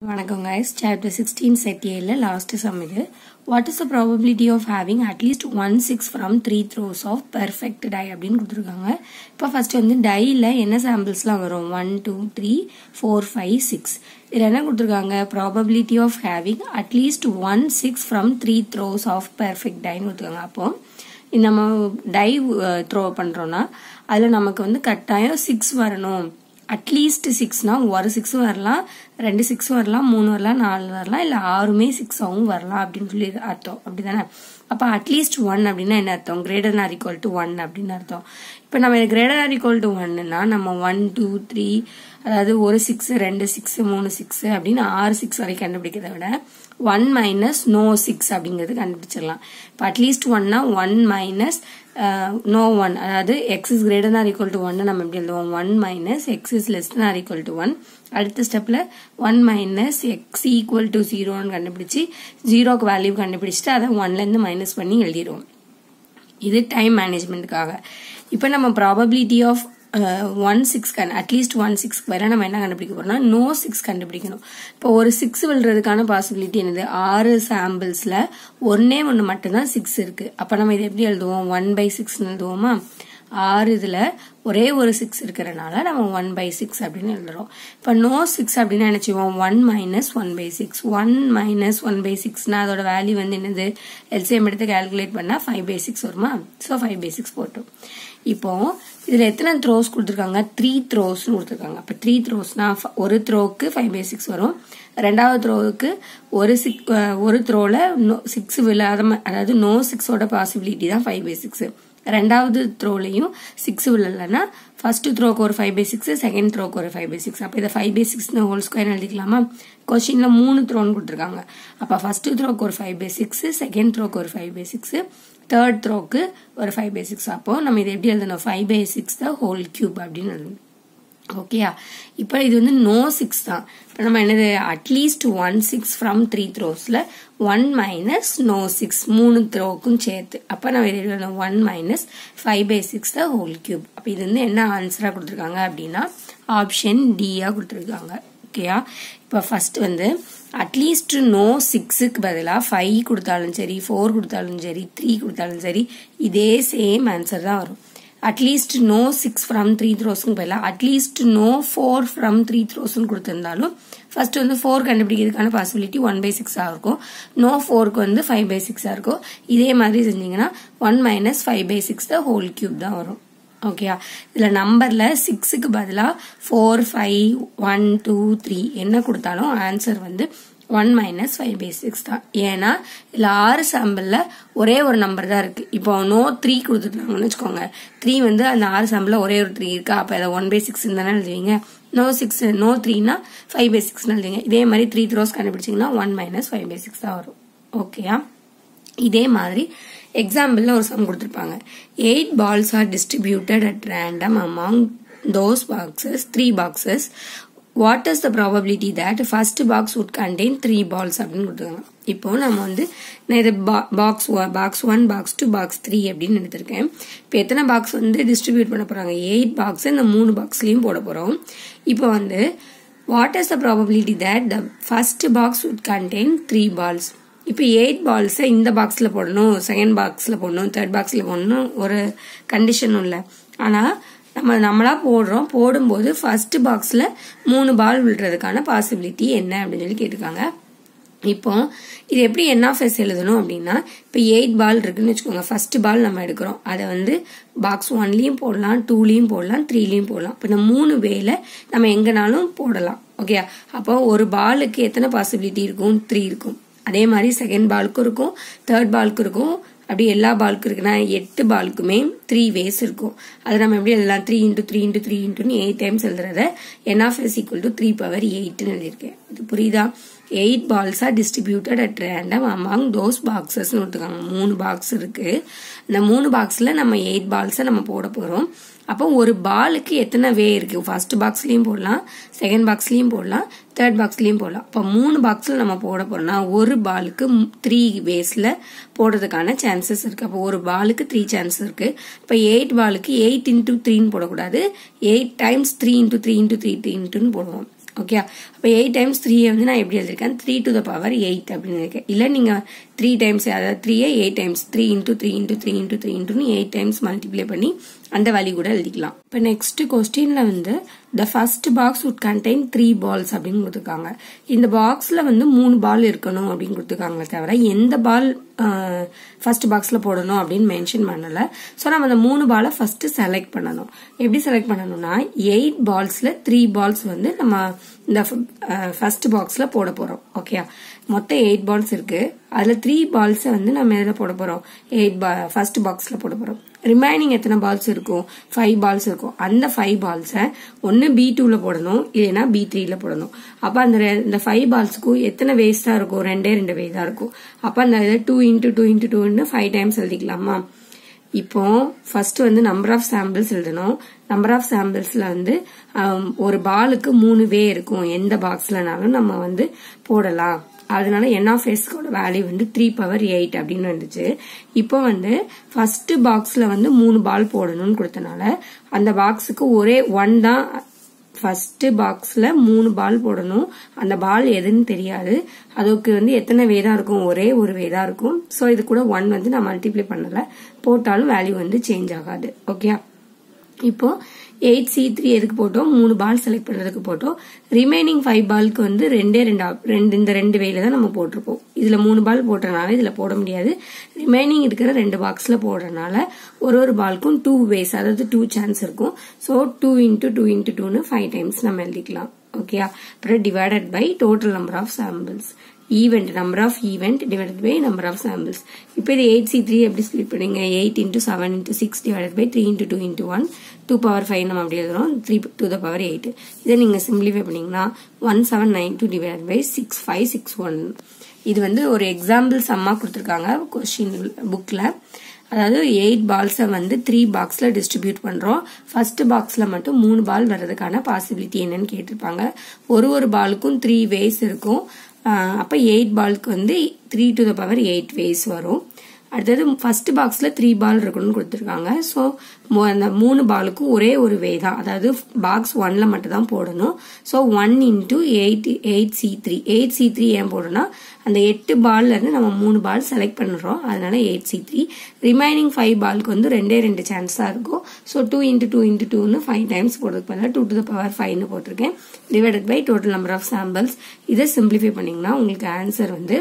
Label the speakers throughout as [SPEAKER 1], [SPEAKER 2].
[SPEAKER 1] வணக்கம் guys chapter sixteen set ஏல last sum இது what is the probability of having at least one six from three throws of perfect die அப்படின்னு கொடுத்துருக்காங்க இப்போ first வந்து டையில் என்ன சாம்பிள்ஸ்லாம் வரும் one two three four five six இதில் என்ன கொடுத்துருக்காங்க probability of having at least one six from three throws of perfect டைன்னு கொடுத்துருக்காங்க அப்போ நம்ம டை த்ரோ பண்ணுறோன்னா அதில் நமக்கு வந்து கட்டாயம் சிக்ஸ் வரணும் அட்லீஸ்ட் சிக்ஸ்னா ஒரு சிக்ஸ் வரலாம் ரெண்டு சிக்ஸ் வரலாம் மூணு வரலாம் நாலு வரலாம் இல்லை ஆறுமே சிக்ஸாகவும் வரலாம் அப்படின்னு சொல்லி அர்த்தம் அப்படிதானே அப்போ அட்லீஸ்ட் ஒன் அப்படின்னா என்ன அர்த்தம் greater or equal to one அப்படின்னு அர்த்தம் இப்போ நம்ம கிரேட்டர் ஆர் ஈக்குவல் டு ஒன்னுனா நம்ம ஒன் டூ த்ரீ அதாவது ஒரு சிக்ஸ் ரெண்டு சிக்ஸ் மூணு சிக்ஸ் அப்படின்னு ஆறு சிக்ஸ் வரைக்கும் கண்டுபிடிக்கிறத விட ஒன் மைனஸ் நோ சிக்ஸ் அப்படிங்கிறது கண்டுபிடிச்சிடலாம் இப்போ அட்லீஸ்ட் ஒன்னா ஒன் மைனஸ் நோ ஒன் அதாவது X is greater or equal to ஒன்னு நம்ம எப்படி எழுதுவோம் one minus X is less or equal to one அடுத்த ஸ்டெப்ல one minus X equal to ஜீரோன்னு கண்டுபிடிச்சு ஜீரோக்கு வேல்யூ கண்டுபிடிச்சிட்டு அதை ஒன்லேருந்து மைனஸ் பண்ணி எழுதிடுவோம் இது டைம் மேனேஜ்மெண்ட்டுக்காக இப்போ நம்ம ப்ராபபிலிட்டி ஆஃப் ஒன் சிக்ஸ் கண் அட்லீஸ்ட் ஒன் சிக்ஸ்க்கு வர நம்ம என்ன கண்டுபிடிக்க போறோம்னா நோ சிக்ஸ் கண்டுபிடிக்கணும் இப்போ ஒரு சிக்ஸ் விழுறதுக்கான பாசிபிலிட்டி என்னது ஆறு சாம்பிள்ஸ்ல ஒன்னே ஒன்று மட்டும்தான் சிக்ஸ் இருக்கு அப்போ நம்ம இதை எப்படி எழுதுவோம் ஒன் பை சிக்ஸ் எழுதுவோமா ஆறு இதுல ஒரே ஒரு சிக்ஸ் இருக்கிறனால நம்ம ஒன் பை சிக்ஸ் அப்படின்னு எழுதுறோம் இப்போ நோ சிக்ஸ் அப்படின்னு நினைச்சுவோம் one minus one by six one minus one by சிக்ஸ்னா அதோட வேல்யூ வந்து என்னது எல்சிஎம் எடுத்து கால்குலேட் பண்ணா ஃபைவ் பை சிக்ஸ் வருமா ஸோ ஃபைவ் பை சிக்ஸ் போட்டோம் இப்போ இதுல எத்தனை த்ரோஸ் கொடுத்துருக்காங்க த்ரீ த்ரோஸ்னு கொடுத்துருக்காங்க அப்போ த்ரீ த்ரோஸ்னா ஒரு த்ரோக்கு ஃபைவ் பை சிக்ஸ் வரும் ரெண்டாவது த்ரோவுக்கு ஒரு சிக் ஒரு த்ரோல சிக்ஸ் விழாத அதாவது நோ சிக்ஸோட பாசிபிலிட்டி தான் ஃபைவ் பை சிக்ஸ் ரெண்டாவது த்ரோலையும் சிக்ஸ் விழலன்னா ஃபர்ஸ்ட் த்ரோக்கு ஒரு ஃபைவ் பை சிக்ஸ் செகண்ட் த்ரோக்கு ஒரு ஃபைவ் பை சிக்ஸ் அப்போ இதை five by six whole square எழுதிக்கலாமா கொஸ்டின்ல மூணு த்ரோன்னு கொடுத்துருக்காங்க அப்போ ஃபர்ஸ்ட் த்ரோக்கு ஒரு ஃபைவ் பை சிக்ஸ் செகண்ட் த்ரோக்கு ஒரு ஃபைவ் பை சிக்ஸ் தேர்ட் த்ரோக்கு ஒரு ஃபைவ் பை சிக்ஸ் அப்போ நம்ம இதை எப்படி எழுதணும் five by six the whole cube அப்படின்னு எழுதணும் ஓகேயா இப்போ இது வந்து நோ சிக்ஸ் தான் இப்போ நம்ம என்னது at least one six from three த்ரோஸ்ல ஒன் மைனஸ் நோ சிக்ஸ் மூணு த்ரோக்கும் சேர்த்து அப்போ நம்ம இது one minus five by six the whole cube அப்போ இது வந்து என்ன ஆன்சராக கொடுத்துருக்காங்க அப்படின்னா ஆப்ஷன் டியா கொடுத்துருக்காங்க ஓகேயா இப்போ ஃபர்ஸ்ட் வந்து அட்லீஸ்ட் நோ சிக்ஸுக்கு பதிலாக ஃபைவ் கொடுத்தாலும் சரி ஃபோர் கொடுத்தாலும் சரி த்ரீ கொடுத்தாலும் சரி இதே சேம் ஆன்சர் தான் வரும் at least no six from three த்ரோஸ்க்கு பதிலாக at least no four from three த்ரோஸ்ன்னு கொடுத்துருந்தாலும் ஃபர்ஸ்ட் வந்து ஃபோர் கண்டுபிடிக்கிறதுக்கான பாசிபிலிட்டி ஒன் பை சிக்ஸாக இருக்கும் நோ ஃபோருக்கு வந்து ஃபைவ் பை சிக்ஸாக இருக்கும் இதே மாதிரி செஞ்சீங்கன்னா one minus five by six the whole cube தான் வரும் ஓகேயா இதில் நம்பரில் சிக்ஸுக்கு பதிலாக four five one two three என்ன கொடுத்தாலும் ஆன்சர் வந்து one minus five by six தான் ஏன்னா இதில் ஆறு சாம்பிளில் ஒரே ஒரு நம்பர் தான் இருக்குது இப்போ நோ த்ரீ கொடுத்துட்டாங்கன்னு வச்சுக்கோங்க த்ரீ வந்து அந்த ஆறு சாம்பிளில் ஒரே ஒரு த்ரீ இருக்கா அப்போ அதை ஒன் பை சிக்ஸ் தானே எழுதுவீங்க நோ சிக்ஸ் நோ த்ரீனா ஃபைவ் பை சிக்ஸ்னு எழுதுவீங்க இதே மாதிரி த்ரீ த்ரோஸ் கண்டுபிடிச்சிங்கன்னா one minus five by six தான் வரும் ஓகேயா இதே மாதிரி எக்ஸாம்பிளில் ஒரு சம் கொடுத்துருப்பாங்க eight balls are distributed at random among those boxes three boxes what is the probability that first box would contain three balls அப்படின்னு கொடுத்துருக்காங்க இப்போ நம்ம வந்து நான் இது box box one box two box three அப்படின்னு எடுத்திருக்கேன் இப்போ எத்தனை பாக்ஸ் வந்து டிஸ்ட்ரிபியூட் பண்ண போறாங்க எயிட் பாக்ஸ் இந்த மூணு பாக்ஸ்லயும் போட போறோம் இப்போ வந்து what is the probability that the first box would contain three balls இப்போ எயிட் பால்ஸை இந்த பாக்ஸில் போடணும் செகண்ட் பாக்ஸில் போடணும் தேர்ட் பாக்ஸில் போடணும் ஒரு கண்டிஷனும் இல்லை ஆனால் நம்ம நம்மளா போடுறோம் போடும்போது ஃபர்ஸ்ட் பாக்ஸில் மூணு பால் விழுறதுக்கான பாசிபிலிட்டி என்ன அப்படின்னு சொல்லி கேட்டிருக்காங்க இப்போ இது எப்படி என் ஆஃப் எஸ் எழுதணும் அப்படின்னா இப்போ எயிட் பால் இருக்குன்னு வச்சுக்கோங்க ஃபர்ஸ்ட் பால் நம்ம எடுக்கிறோம் அதை வந்து பாக்ஸ் ஒன்லையும் போடலாம் டூலையும் போடலாம் த்ரீலையும் போடலாம் இப்போ இந்த மூணு வேல நம்ம எங்கனாலும் போடலாம் ஓகே அப்போ ஒரு பாலுக்கு எத்தனை பாசிபிலிட்டி இருக்கும் த்ரீ இருக்கும் அதே மாதிரி செகண்ட் பாலுக்கும் இருக்கும் தேர்ட் பாலுக்கும் இருக்கும் அப்படி எல்லா பாலுக்கும் இருக்குன்னா எட்டு பாலுக்குமே த்ரீ வேஸ் இருக்கும் அது நம்ம எப்படி எழுதலாம் three into three into three இன்டூன்னு eight times எழுதுறத N of S equal to three power எயிட்னு எழுதியிருக்கேன் இது புரியுதா eight balls are distributed at random among those பாக்ஸஸ்னு கொடுத்துருக்காங்க மூணு பாக்ஸ் இருக்கு இந்த மூணு பாக்ஸில் நம்ம எயிட் பால்ஸை நம்ம போட போகிறோம் அப்போ ஒரு பாலுக்கு எத்தனை வே இருக்கு ஃபர்ஸ்ட் பாக்ஸ்லயும் போடலாம் செகண்ட் பாக்ஸ்லயும் போடலாம் தேர்ட் பாக்ஸ்லயும் போடலாம் இப்போ மூணு பாக்ஸ்ல நம்ம போட போறோம்னா ஒரு பாலுக்கு த்ரீ வேஸ்ல போடுறதுக்கான சான்சஸ் இருக்கு அப்போ ஒரு பாலுக்கு த்ரீ சான்ஸ் இருக்கு இப்போ எயிட் பாலுக்கு எயிட் இன்டூ த்ரீன்னு போடக்கூடாது eight times three into three into three இன்டூன்னு போடுவோம் ஓகே அப்போ எயிட் டைம்ஸ் த்ரீயை வந்து நான் எப்படி எழுதிருக்கேன் three to the power eight அப்படின்னு இருக்கேன் இல்லை நீங்கள் த்ரீ டைம்ஸ் அதாவது த்ரீயை eight times three into three into three into three இன்டூன்னு eight times multiply பண்ணி அந்த வேல்யூ கூட எழுதிக்கலாம் இப்போ நெக்ஸ்ட் கொஸ்டின்ல வந்து the first box would contain three balls அப்படின்னு கொடுத்துருக்காங்க இந்த பாக்ஸ்ல வந்து மூணு பால் இருக்கணும் அப்படின்னு கொடுத்துருக்காங்களே தவிர எந்த பால் ஃபர்ஸ்ட் பாக்ஸ்ல போடணும் அப்படின்னு மென்ஷன் பண்ணல ஸோ நம்ம அந்த மூணு பாலை ஃபர்ஸ்ட் செலக்ட் பண்ணணும் எப்படி செலக்ட் பண்ணணும்னா எயிட் பால்ஸ்ல த்ரீ பால்ஸ் வந்து நம்ம இந்த ஃபர்ஸ்ட் பாக்ஸ்ல போட போறோம் ஓகே மொத்தம் எயிட் பால்ஸ் இருக்கு அதுல த்ரீ பால்ஸை வந்து நம்ம எதில் போட போறோம் எயிட் பா ஃபர்ஸ்ட் பாக்ஸ்ல போட போறோம் ரிமைனிங் எத்தனை பால்ஸ் இருக்கும் ஃபைவ் பால்ஸ் இருக்கும் அந்த ஃபைவ் பால்ஸை ஒன்று பி டூல போடணும் இல்லைன்னா பி த்ரீல போடணும் அப்போ அந்த இந்த ஃபைவ் பால்ஸுக்கும் எத்தனை வேஸ் தான் இருக்கும் ரெண்டே ரெண்டு வே தான் இருக்கும் அப்போ அந்த இதை டூ இன்ட்டு டூ இன்ட்டு டூன்னு ஃபைவ் டைம்ஸ் எழுதிக்கலாமா இப்போ ஃபர்ஸ்ட் வந்து நம்பர் ஆஃப் சாம்பிள்ஸ் எழுதணும் நம்பர் ஆஃப் சாம்பிள்ஸ்ல வந்து ஒரு பாலுக்கு மூணு வே இருக்கும் எந்த பாக்ஸ்லனாலும் நம்ம வந்து போடலாம் அதனால என் ஆஃப் எஸ்கோட வேல்யூ வந்து த்ரீ பவர் எயிட் அப்படின்னு வந்துச்சு இப்போ வந்து ஃபர்ஸ்ட் பாக்ஸ்ல வந்து மூணு பால் போடணும்னு கொடுத்தனால அந்த பாக்ஸுக்கு ஒரே ஒன் தான் ஃபர்ஸ்ட் பாக்ஸ்ல மூணு பால் போடணும் அந்த பால் எதுன்னு தெரியாது அதுக்கு வந்து எத்தனை வேதா இருக்கும் ஒரே ஒரு வேதா இருக்கும் ஸோ இது கூட ஒன் வந்து நான் மல்டிப்ளை பண்ணல போட்டாலும் வேல்யூ வந்து சேஞ்ச் ஆகாது ஓகே இப்போ எயிட் சி த்ரீ எதுக்கு போட்டோம் மூணு பால் செலக்ட் பண்றதுக்கு போட்டோம் ரிமைனிங் ஃபைவ் பால்க்கு வந்து ரெண்டே ரெண்டு ரெண்டு இந்த ரெண்டு வேல தான் நம்ம போட்டிருப்போம் இதுல மூணு பால் போட்டனால இதுல போட முடியாது ரிமைனிங் இருக்கிற ரெண்டு பாக்ஸ்ல போடுறதுனால ஒரு ஒரு பால்க்கும் டூ வேஸ் அதாவது டூ சான்ஸ் இருக்கும் so two into two into டூன்னு ஃபைவ் டைம்ஸ் நம்ம எழுதிக்கலாம் ஓகேயா அப்புறம் divided by total number of samples event number of event divided by number of samples இப்போ இது எயிட் சி த்ரீ எப்படி ஸ்பிளிட் பண்ணுங்க eight into seven into six divided by three into two into one two power five நம்ம அப்படி எழுதுறோம் three to the power eight இதை நீங்கள் simplify பண்ணீங்கன்னா one seven nine two divided by six five six one இது வந்து ஒரு example சம்மா கொடுத்துருக்காங்க கொஸ்டின் புக்கில் அதாவது எயிட் பால்ஸை வந்து த்ரீ பாக்ஸில் டிஸ்ட்ரிபியூட் பண்ணுறோம் ஃபர்ஸ்ட் பாக்ஸில் மட்டும் மூணு பால் வர்றதுக்கான பாசிபிலிட்டி என்னன்னு கேட்டிருப்பாங்க ஒரு ஒரு பாலுக்கும் த்ரீ வேஸ் இருக்கும் அப்போ எயிட் பால்க்கு வந்து three to the power eight ways வரும் அடுத்தது ஃபர்ஸ்ட் பாக்ஸில் த்ரீ பால் இருக்கணும்னு கொடுத்துருக்காங்க ஸோ அந்த மூணு பாலுக்கும் ஒரே ஒரு வே தான் அதாவது பாக்ஸ் ஒன்ல மட்டும் தான் போடணும் so one into eight eight C three eight C three ஏன் போடணும்னா அந்த எட்டு பால்ல இருந்து நம்ம மூணு பால் செலக்ட் பண்ணுறோம் அதனால eight C three remaining five பால்க்கு வந்து ரெண்டே ரெண்டு சான்ஸ் தான் இருக்கும் so two into two into டூன்னு ஃபைவ் டைம்ஸ் போடுறதுக்கு பதிலாக டூ டு த பவர் ஃபைவ்னு போட்டிருக்கேன் divided by total number of samples இதை சிம்பிளிஃபை பண்ணிங்கன்னா உங்களுக்கு ஆன்சர் வந்து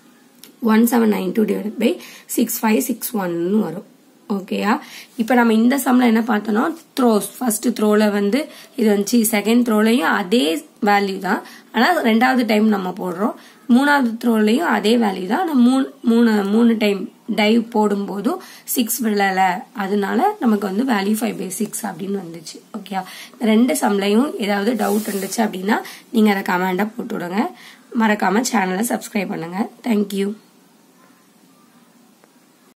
[SPEAKER 1] one seven nine two divide by six five six ஒன்னு வரும் ஓகேயா இப்போ நம்ம இந்த சம்ல என்ன பார்த்தோம்னா த்ரோஸ் ஃபர்ஸ்ட் த்ரோல வந்து இது வந்துச்சு செகண்ட் த்ரோலையும் அதே வேல்யூ தான் ஆனால் ரெண்டாவது டைம் நம்ம போடுறோம் மூணாவது த்ரோலையும் அதே வேல்யூ தான் ஆனால் மூணு மூணு மூணு டைம் டைவ் போடும்போதும் சிக்ஸ் விழலை அதனால நமக்கு வந்து வேல்யூ ஃபைவ் பை சிக்ஸ் அப்படின்னு வந்துச்சு ஓகே ரெண்டு சம்லையும் ஏதாவது டவுட் இருந்துச்சு அப்படின்னா நீங்கள் அதை கமெண்டாக போட்டு விடுங்க மறக்காமல் சேனலை சப்ஸ்கிரைப் பண்ணுங்கள் தேங்க்யூ